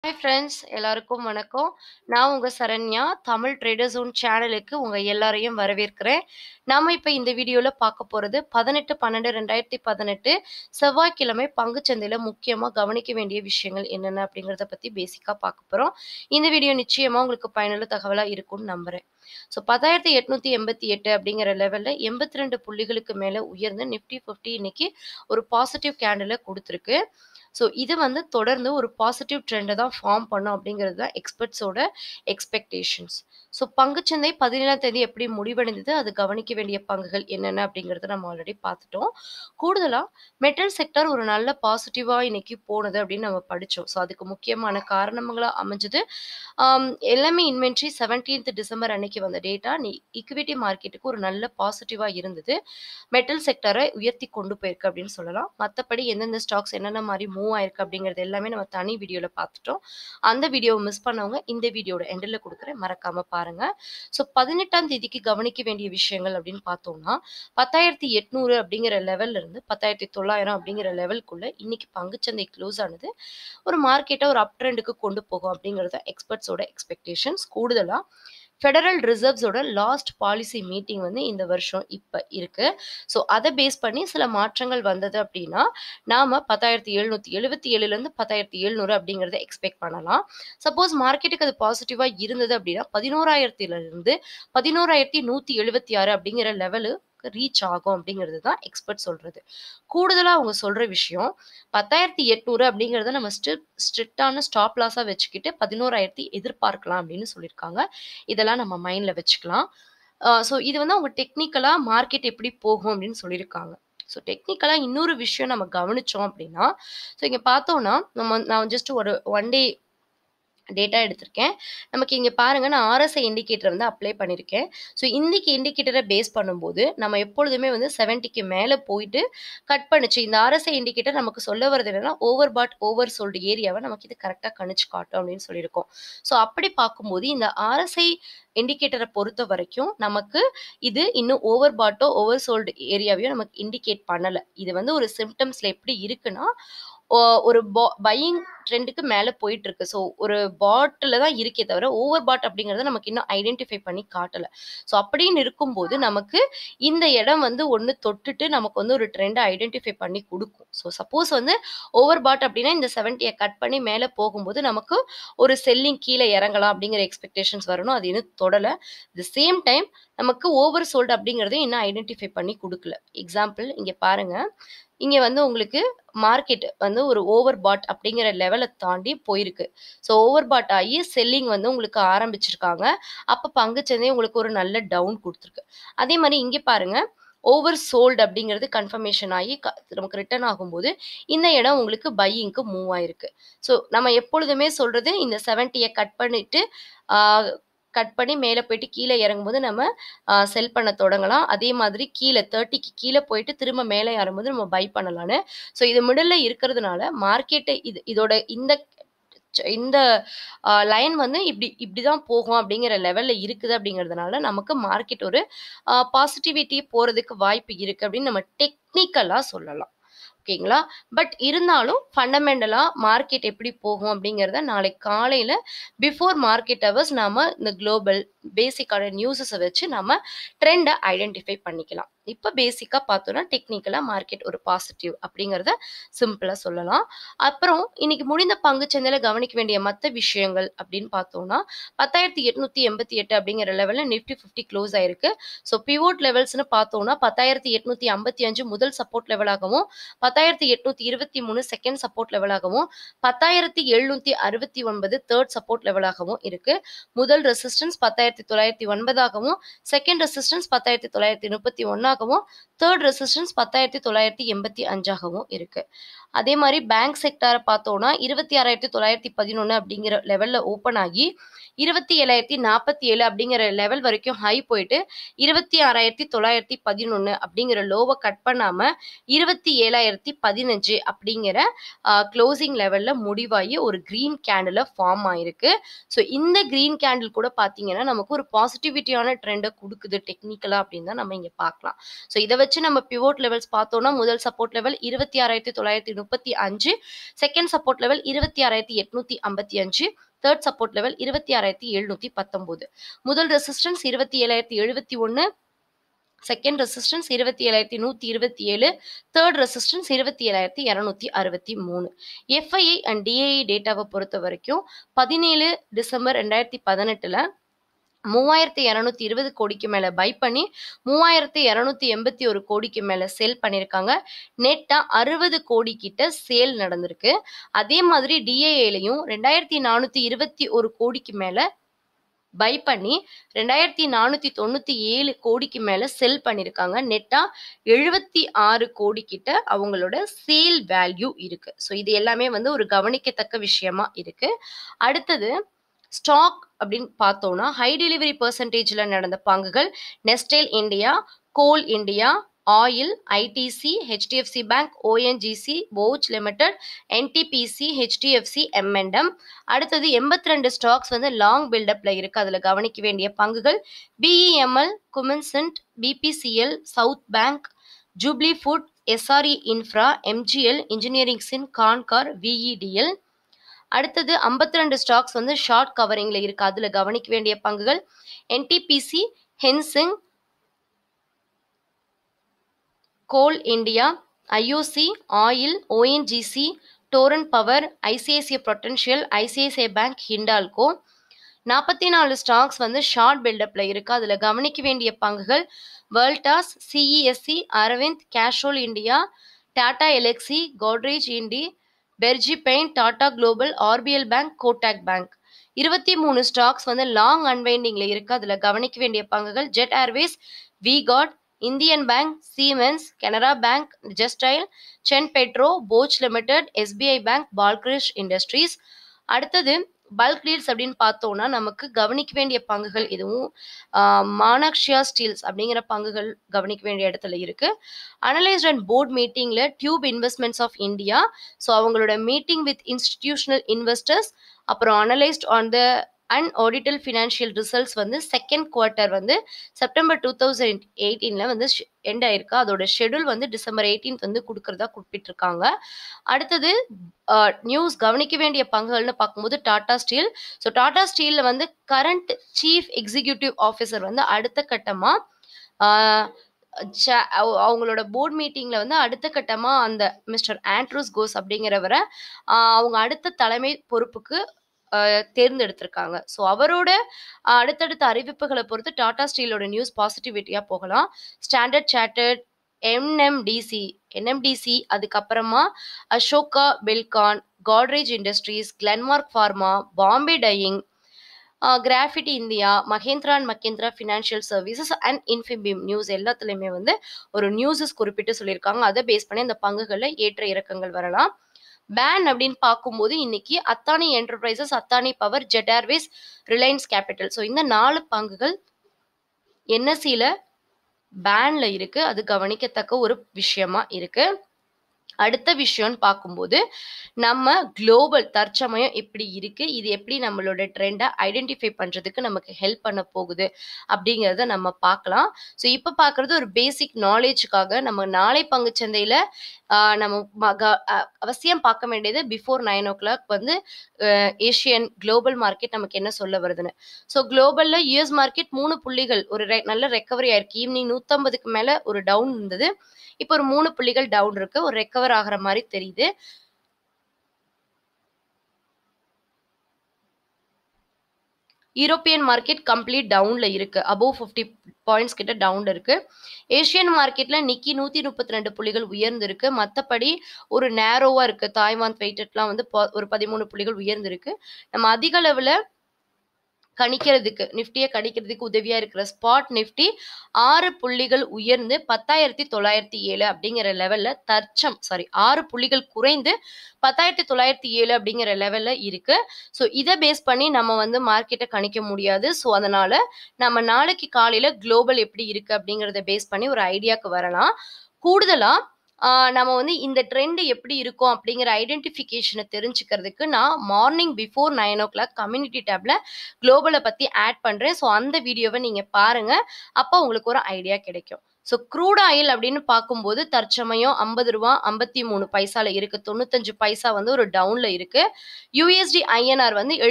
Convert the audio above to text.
Hi friends எல்லாருக்கும் வணக்கம். நான் உங்க சரண்யா. தமிழ் ட்ரேடர் ஜோன் சேனலுக்கு உங்க எல்லாரையும் வரவேற்கிறேன். நாம இப்ப இந்த வீடியோல பார்க்க போறது 18/12/2018 செவ்வாய்க்கிழமை பங்குச்சந்தையில முக்கியமா கவனிக்க வேண்டிய விஷயங்கள் என்னென்ன அப்படிங்கிறத பத்தி பேசிக்கா பார்க்க போறோம். இந்த வீடியோ நிச்சயமா உங்களுக்கு பயனுள்ள தகவலா இருக்கும்னு நம்புறேன். ஸோ 10,888 அப்படிங்கிற லெவல்ல 82 புள்ளிகளுக்கு மேல உயர்ந்து நிஃப்டி 50 இன்னைக்கு ஒரு பாசிட்டிவ் கேண்டில குடுத்திருக்கு. ஸோ இது வந்து தொடர்ந்து ஒரு பாசிட்டிவ் ட்ரெண்ட தான் ஃபார்ம் பண்ணும் அப்படிங்கிறது தான் எக்ஸ்பர்ட்ஸோட எக்ஸ்பெக்டேஷன்ஸ். ஸோ பங்குச்சந்தை 17ஆம் தேதி எப்படி முடிவடைந்தது, அது கவனிக்க வேண்டிய பங்குகள் என்னென்ன அப்படிங்கிறத நம்ம ஆல்ரெடி பார்த்துட்டோம். கூடுதலா மெட்டல் செக்டார் ஒரு நல்ல பாசிட்டிவா இன்னைக்கு போனது அப்படின்னு நம்ம படிச்சோம். ஸோ அதுக்கு முக்கியமான காரணங்களா அமைஞ்சது ஆம், எல்லாமே இன்வென்ட்ரி 17த் டிசம்பர் அன்னைக்கு வந்த டேட்டா நீ ஈக்விட்டி மார்க்கெட்டுக்கு ஒரு நல்ல பாசிட்டிவா இருந்தது. மெட்டல் செக்டாரை உயர்த்தி கொண்டு போயிருக்கு அப்படின்னு சொல்லலாம். மத்தபடி எந்தெந்த ஸ்டாக்ஸ் என்னென்ன மாரி மூவ் ஆயிருக்கு அப்படிங்கிறது எல்லாமே நம்ம தனி வீடியோல பார்த்துட்டோம். அந்த வீடியோவ மிஸ் பண்ணவங்க இந்த வீடியோட எண்டுல குடுக்குறேன். மறக்காம பாருங்க. ஸோ 18ஆம் தேதிக்கு கவனிக்க வேண்டிய விஷயங்கள் அப்படின்னு பார்த்தோம்னா, 10,800 அப்படிங்கிற லெவல்ல இருந்து 10,900 அப்படிங்கிற லெவல்க்குள்ள இன்னைக்கு பங்குச்சந்தை க்ளோஸ் ஆனது ஒரு மார்க்கெட்ட ஒரு அப் ட்ரெண்டுக்கு கொண்டு போகும் அப்படிங்கிறது எக்ஸ்பர்ட்ஸோட எக்ஸ்பெக்டேஷன்ஸ். கூடுதலா ஃபெடரல் ரிசர்வ்ஸோட லாஸ்ட் பாலிசி மீட்டிங் வந்து இந்த வருஷம் இப்ப இருக்கு. ஸோ அத பேஸ் பண்ணி சில மாற்றங்கள் வந்தது அப்படின்னா, நாம 10,777லேருந்து 10,700 அப்படிங்கிறத எக்ஸ்பெக்ட் பண்ணலாம். சப்போஸ் மார்க்கெட்டுக்கு அது பாசிட்டிவா இருந்தது அப்படின்னா 11,000லிருந்து 11,176 அப்படிங்கிற லெவலு ரீச் ஆகும் அப்படிங்கிறது தான் எக்ஸ்பர்ட் சொல்றது. கூடுதலா அவங்க சொல்ற விஷயம் 10,800 அப்படிங்கிறத நம்ம ஸ்ட்ரிப் ஸ்ட்ரிக்ட்டான ஸ்டாப் லாஸா வச்சுக்கிட்டு 11,000 எதிர்பார்க்கலாம் அப்படின்னு சொல்லியிருக்காங்க. இதெல்லாம் நம்ம மைண்ட்ல வச்சுக்கலாம். அ ஸோ இது வந்து அவங்க டெக்னிக்கலா மார்க்கெட் எப்படி போகும் அப்படின்னு சொல்லியிருக்காங்க. ஸோ டெக்னிக்கலா இன்னொரு விஷயம் நம்ம கவனிச்சோம் அப்படின்னா, ஸோ இங்க பார்த்தோம்னா, நம்ம நான் ஜஸ்ட் ஒரு ஒன் டே டேட்டா எடுத்திருக்கேன். நமக்கு இங்க பாருங்க நான் ஆர்எஸ்ஐ இண்டிகேட்டர் வந்து அப்ளை பண்ணியிருக்கேன். ஸோ இன்னைக்கு இண்டிகேட்டர பேஸ் பண்ணும்போது, நம்ம எப்பொழுதுமே வந்து 70க்கு மேல போயிட்டு கட் பண்ணுச்சு. இந்த ஆர்எஸ்ஐ இண்டிகேட்டர் நமக்கு சொல்ல வர்றது என்னன்னா, ஓவர் பாட், ஓவர் சோல்டு ஏரியாவ நமக்கு இது கரெக்ட்டா கணிச்சு காட்டும் அப்படின்னு சொல்லியிருக்கோம். ஸோ அப்படி பார்க்கும்போது இந்த ஆர்எஸ்ஐ இண்டிகேட்டர பொறுத்த வரைக்கும் நமக்கு இது இன்னும் ஓவர் பாட்டோ, ஓவர் சோல்டு ஏரியாவையோ நமக்கு இண்டிகேட் பண்ணல. இது வந்து ஒரு சிம்ப்டம்ஸ்ல எப்படி இருக்குன்னா, ஒ ஒரு பா பையிங் ட்ரெண்டுக்கு மேல போயிட்டு இருக்கு. ஸோ ஒரு பாட்ல தான் இருக்கே தவிர, ஓவர் பாட் அப்படிங்கிறத நமக்கு இன்னும் ஐடென்டிஃபை பண்ணி காட்டல. ஸோ அப்படின்னு இருக்கும்போது நமக்கு இந்த இடம் வந்து ஒண்ணு தொட்டுட்டு நமக்கு வந்து ஒரு ட்ரெண்ட ஐடென்டிஃபை பண்ணி குடுக்கும். ஸோ சப்போஸ் வந்து ஓவர் பாட் அப்படின்னா இந்த 70ய கட் பண்ணி மேல போகும்போது நமக்கு ஒரு செல்லிங் கீழ இறங்கலாம் அப்படிங்கிற எக்ஸ்பெக்டேஷன்ஸ் வரணும். அது இன்னும் தொடல. தி சேம் டைம் நமக்கு ஓவர் சோல்டு அப்படிங்கிறதையும் இன்னும் ஐடென்டிஃபை பண்ணி குடுக்கல. எக்ஸாம்பிள் இங்க பாருங்க. இங்க வந்து உங்களுக்கு மார்க்கெட் வந்து ஒரு ஓவர் பாட் அப்படிங்கிற லெவல தாண்டி போயிருக்கு. ஸோ ஓவர் பாட் ஆகி செல்லிங் வந்து உங்களுக்கு ஆரம்பிச்சிருக்காங்க. அப்ப பங்குச்சந்தை உங்களுக்கு ஒரு நல்ல டவுன் குடுத்திருக்கு. அதே மாரி இங்க பாருங்க. ஓவர் சோல்டு அப்படிங்கிறது கன்ஃபர்மேஷன் ஆகி க நமக்கு ரிட்டர்ன் ஆகும்போது, இந்த இடம் உங்களுக்கு பையிங்க்கு மூவ் ஆயிருக்கு. ஸோ நம்ம எப்பொழுதுமே சொல்றது இந்த 70ய கட் பண்ணிட்டு, ஆ கட் பண்ணி மேல போயிட்டு கீழ இறங்கும்போது நம்ம அ செல் பண்ண தொடங்கலாம். அதே மாதிரி கீழ 30க்கு கீழ போயிட்டு திரும்ப மேல ஏறும்போது நம்ம பை பண்ணலான்னு. ஸோ இது மிடில்ல இருக்கிறதுனால மார்க்கெட் இது இதோட இந்த ச் இந்த அ லைன் வந்து இப்படி இப்படி தான் போகும் அப்படிங்கிற லெவல்ல இருக்குது அப்படிங்கிறதுனால, நமக்கு மார்க்கெட் ஒரு அ பாசிட்டிவிட்டி போறதுக்கு வாய்ப்பு இருக்கு அப்படின்னு நம்ம டெக்னிக்கலா சொல்லலாம். ஓகேங்களா? பட் இருந்தாலும் ஃபண்டமெண்டலா மார்க்கெட் எப்படி போகும் அப்படிங்கிறத நாளைக்கு காலையில பிஃபோர் மார்க்கெட் ஹவர்ஸ் நாம இந்த குளோபல் பேசிக்கான நியூஸஸ வச்சு நம்ம ட்ரெண்ட ஐடென்டிஃபை பண்ணிக்கலாம். இப்ப பேசிக்கா பார்த்தோம்னா, டெக்னிக்கலா மார்க்கெட் ஒரு பாசிட்டிவ் அப்படிங்கிறத சிம்பிளா சொல்லலாம். அப்புறம் இன்னைக்கு முடிந்த பங்குச்சந்தையில கவனிக்க வேண்டிய மத்த விஷயங்கள் அப்படின்னு பார்த்தோம்னா, 10,888 அப்படிங்கிற லெவல்ல நிஃப்டி 50 க்ளோஸ் ஆயிருக்கு. ஸோ பிவோட் லெவல்ஸ்ன்னு பார்த்தோம்னா, 10,855 முதல் சப்போர்ட் லெவலாகவும், 10,823 செகண்ட் சப்போர்ட் லெவலாகவும், 10,769 தேர்ட் சப்போர்ட் லெவலாகவும் இருக்கு. முதல் resistance 10,909 second resistance 10,931 third resistance 10,985 இருக்கு. அதே மாரி பேங்க் செக்டார பார்த்தோம்னா, 26,911 அப்படிங்கிற லெவல்ல ஓப்பன் ஆகி, 27,047 அப்படிங்கிற லெவல் வரைக்கும் ஹை போயிட்டு, 26,911 அப்படிங்கிற லோவ கட் பண்ணாம, 27,015 அப்படிங்கிற அ க்ளோசிங் லெவல்ல முடிவாகி ஒரு கிரீன் கேண்டில ஃபார்ம் ஆயிருக்கு. ஸோ இந்த கிரீன் கேண்டில் கூட பார்த்தீங்கன்னா, நமக்கு ஒரு பாசிட்டிவிட்டியான ட்ரெண்ட குடுக்குது டெக்னிக்கலா அப்படின்னு தான் நம்ம இங்க பார்க்கலாம். ஸோ இத வச்சு நம்ம பிவோட் லெவல்ஸ் பார்த்தோம்னா, முதல் சப்போர்ட் லெவல் 26,930 முப்பத்தி அஞ்சு செகண்ட் சப்போர்ட் லெவல் இருபத்தி ஆறாயிரத்தி எட்நூத்தி ஐம்பத்தி அஞ்சு தேர்ட் சப்போர்ட் லெவல் இருபத்தி ஆறாயிரத்தி எழுநூத்தி பத்தொன்பது முதல் ரெசிஸ்டன்ஸ் இருபத்தி ஏழாயிரத்தி எழுபத்தி ஒன்று செகண்ட் ரெசிஸ்டன்ஸ் இருபத்தி ஏழாயிரத்தி நூற்றி இருபத்தி ஏழு தேர்ட் ரெசிஸ்டன்ஸ் இருபத்தி ஏழாயிரத்தி இரநூத்தி அறுபத்தி மூணு எஃப்ஐஐ அண்ட் டிஐஐ டேட்டாவை பொறுத்த வரைக்கும் பதினேழு டிசம்பர் ரெண்டாயிரத்தி பதினெட்டில் மூவாயிரத்தி இரநூத்தி இருபது கோடிக்கு மேலே பை பண்ணி மூவாயிரத்தி இரநூத்தி எண்பத்தி ஒரு கோடிக்கு மேலே சேல் பண்ணியிருக்காங்க நெட்டாக அறுபது கோடி கிட்ட சேல் நடந்திருக்கு அதே மாதிரி டிஏஏலையும் ரெண்டாயிரத்தி நானூற்றி இருபத்தி ஒரு கோடிக்கு மேலே பை பண்ணி ரெண்டாயிரத்தி நானூற்றி தொண்ணூற்றி ஏழு கோடிக்கு மேலே செல் பண்ணியிருக்காங்க நெட்டாக எழுபத்தி ஆறு கோடி கிட்ட அவங்களோட சேல் வேல்யூ இருக்கு ஸோ இது எல்லாமே வந்து ஒரு கவனிக்கத்தக்க விஷயமா இருக்கு அடுத்தது ஸ்டாக் அப்படின்னு பார்த்தோம்னா ஹை டெலிவரி பர்சன்டேஜில் நடந்த பங்குகள் Nestle India Coal India Oil ITC HDFC Bank ONGC Bosch limited NTPC HDFC எம்என்டம் அடுத்தது எண்பத்தி ரெண்டு ஸ்டாக்ஸ் வந்து லாங் பில்டப்ல இருக்கு அதில் கவனிக்க வேண்டிய பங்குகள் பிஇஎம்எல் குமின்சென்ட் பிபிசிஎல் சவுத் பேங்க் ஜூப்ளி ஃபுட் எஸ்ஆர்இ இன்ஃப்ரா எம்ஜிஎல் இன்ஜினியரிங் சின் கான்கார் விஇடிஎல் அடுத்தது ஐம்பத்தி ரெண்டு ஸ்டாக்ஸ் வந்து ஷார்ட் கவரிங்ல இருக்கு அதுல கவனிக்க வேண்டிய பங்குகள் என்டிபிசி ஹென்சிங் கோல் இந்தியா ஐஓசி ஆயில் ஓஎன்ஜிசி டோரன் பவர் ஐசிஐசிஐ பொட்டன்ஷியல் ஐசிஐசிஐ பேங்க் ஹிண்டால்கோ நாற்பத்தி நாலு ஸ்டாக்ஸ் வந்து ஷார்ட் பில்டப்ல இருக்கு அதுல கவனிக்க வேண்டிய பங்குகள் வேர்ல்டாஸ் சிஇஎஸ்சி அரவிந்த் கேஷோல் இந்தியா டாடா எலெக்சி கோட்ரேஜ் இண்டி பெர்ஜி பெயிண்ட் டாடா குளோபல் ஆர்பிஎல் பேங்க் கோட்டாக் பேங்க் இருபத்தி மூணு ஸ்டாக்ஸ் வந்து லாங் அன்வைண்டிங்ல இருக்கு அதுல கவனிக்க வேண்டிய பங்குகள் ஜெட் ஏர்வேஸ் விகாட் இந்தியன் பேங்க் சீமென்ஸ் கனரா பேங்க் ஜஸ்டைல் சென் பெட்ரோ போச் லிமிடெட் எஸ்பிஐ பேங்க் பால்கிரிஷ் இண்டஸ்ட்ரீஸ் அடுத்தது பல்க் டீல்ஸ் அப்படின்னு பார்த்தோம்னா நமக்கு கவனிக்க வேண்டிய பங்குகள் இதுவும் மானாக்ஷியா ஸ்டீல்ஸ் அப்படிங்கிற பங்குகள் கவனிக்க வேண்டிய இடத்துல இருக்கு அனலைஸ்ட் அண்ட் போர்ட் மீட்டிங்ல டியூப் இன்வெஸ்ட்மெண்ட்ஸ் ஆஃப் இந்தியா ஸோ அவங்களோட மீட்டிங் வித் இன்ஸ்டிடியூஷனல் இன்வெஸ்டர்ஸ் அப்புறம் analyst on the and audited financial results வந்து செகண்ட் குவார்ட்டர் வந்து செப்டம்பர் டூ தௌசண்ட் எயிட்டீனில் வந்து எண்ட் ஆயிருக்கு அதோட ஷெடியூல் வந்து டிசம்பர் எயிட்டீன்த் வந்து கொடுக்கறதா குறிப்பிட்டிருக்காங்க அடுத்தது நியூஸ் கவனிக்க வேண்டிய பங்குகள்னு பார்க்கும்போது டாடா ஸ்டீல் ஸோ டாடா ஸ்டீலில் வந்து கரண்ட் சீஃப் எக்ஸிக்யூட்டிவ் ஆஃபீஸர் வந்து அடுத்த கட்டமாக அவங்களோட போர்ட் மீட்டிங்ல வந்து அடுத்த கட்டமா அந்த மிஸ்டர் ஆண்ட்ரூஸ் கோஸ் அப்படிங்கிறவரை அவங்க அடுத்த தலைமை பொறுப்புக்கு தேர்ந்தெடுத்திருக்காங்க ஸோ அவரோட அடுத்தடுத்த அறிவிப்புகளை பொறுத்து டாடா ஸ்டீலோட நியூஸ் பாசிட்டிவிட்டியா போகலாம் ஸ்டாண்டர்ட் சார்ட்டர்ட் என்எம்டிசி என்எம்டிசி அதுக்கப்புறமா அசோகா பெல்கான் Godrej Industries Glenmark Pharma Bombay Dyeing Graphite India Mahindra and Mahindra Financial Services and Infibeam news எல்லாத்துலேயுமே வந்து ஒரு நியூஸஸ் குறிப்பிட்டு சொல்லியிருக்காங்க அதை பேஸ் பண்ணி அந்த பங்குகளில் ஏற்ற இறக்கங்கள் வரலாம் பேன் அப்படின்னு பார்க்கும்போது இன்னைக்கு அத்தானி என்டர்பிரைசஸ் அத்தானி பவர் ஜெட் ஏர்வேஸ் ரிலையன்ஸ் கேபிட்டல் ஸோ இந்த நாலு பங்குகள் என்எஸ்சியில் பேன்ல இருக்கு அது கவனிக்கத்தக்க ஒரு விஷயமா இருக்கு அடுத்த விஷயம்னு பார்க்கும்போது நம்ம குளோபல் தற்சமயம் எப்படி இருக்கு இது எப்படி நம்மளோட ட்ரெண்டை ஐடென்டிஃபை பண்றதுக்கு நமக்கு ஹெல்ப் பண்ண போகுது அப்படிங்கிறத நம்ம பார்க்கலாம் ஸோ இப்போ பார்க்கறது ஒரு பேசிக் நாலேஜுக்காக நம்ம நாளை பங்கு சந்தையில நம்ம அவசியம் பார்க்க வேண்டியது பிஃபோர் நைன் ஓ கிளாக் வந்து ஏஷியன் குளோபல் மார்க்கெட் நமக்கு என்ன சொல்ல வருதுன்னு ஸோ குளோபல்ல யூஎஸ் மார்க்கெட் மூணு புள்ளிகள் ஒரு நல்ல ரெக்கவரி ஆயிருக்கு ஈவினிங் நூற்றம்பதுக்கு மேல ஒரு டவுன் இருந்தது இப்போ ஒரு மூணு புள்ளிகள் டவுன் இருக்கு ஒரு ரெக்கவர் ஆகிற மாதிரி தெரியுது யூரோப்பியன் மார்க்கெட் கம்ப்ளீட் டவுன்ல இருக்கு அபோவ் ஃபிஃப்டி பாயிண்ட்ஸ் கிட்ட டவுன் இருக்கு ஏஷியன் மார்க்கெட்ல நிக்கி நூத்தி முப்பத்தி ரெண்டு புள்ளிகள் உயர்ந்திருக்கு மற்றபடி ஒரு நேரோவா இருக்கு தாய்வான் வெயிட்டட்லாம் வந்து ஒரு பதிமூணு புள்ளிகள் உயர்ந்திருக்கு நம்ம அதிக அளவுல கணிக்கிறதுக்கு நிஃப்டியை கணிக்கிறதுக்கு உதவியா இருக்கிற ஸ்பாட் நிஃப்டி ஆறு புள்ளிகள் உயர்ந்து பத்தாயிரத்தி தொள்ளாயிரத்தி ஏழு அப்படிங்கிற லெவல்ல தர்ச்சம் சாரி ஆறு புள்ளிகள் குறைந்து பத்தாயிரத்தி தொள்ளாயிரத்தி ஏழு அப்படிங்கிற லெவல்ல இருக்கு ஸோ இதை பேஸ் பண்ணி நம்ம வந்து மார்க்கெட்டை கணிக்க முடியாது ஸோ அதனால நம்ம நாளைக்கு காலையில குளோபல் எப்படி இருக்கு அப்படிங்கிறத பேஸ் பண்ணி ஒரு ஐடியாக்கு வரலாம் கூடுதலா நம்ம வந்து இந்த ட்ரெண்ட் எப்படி இருக்கும் அப்படிங்கிற ஐடென்டிஃபிகேஷனை தெரிஞ்சுக்கிறதுக்கு நான் morning before nine o'clock community டேப்ல குளோபலை பத்தி ஆட் பண்றேன் ஸோ அந்த வீடியோவை நீங்க பாருங்க அப்போ உங்களுக்கு ஒரு ஐடியா கிடைக்கும் ஸோ க்ரூட் ஆயில் அப்படின்னு பார்க்கும்போது தற்சமயம் ஐம்பது ரூபா ஐம்பத்தி மூணு பைசால இருக்கு தொண்ணூத்தஞ்சு பைசா வந்து ஒரு டவுன்ல இருக்கு யூஎஸ்டி ஐஎன்ஆர் வந்து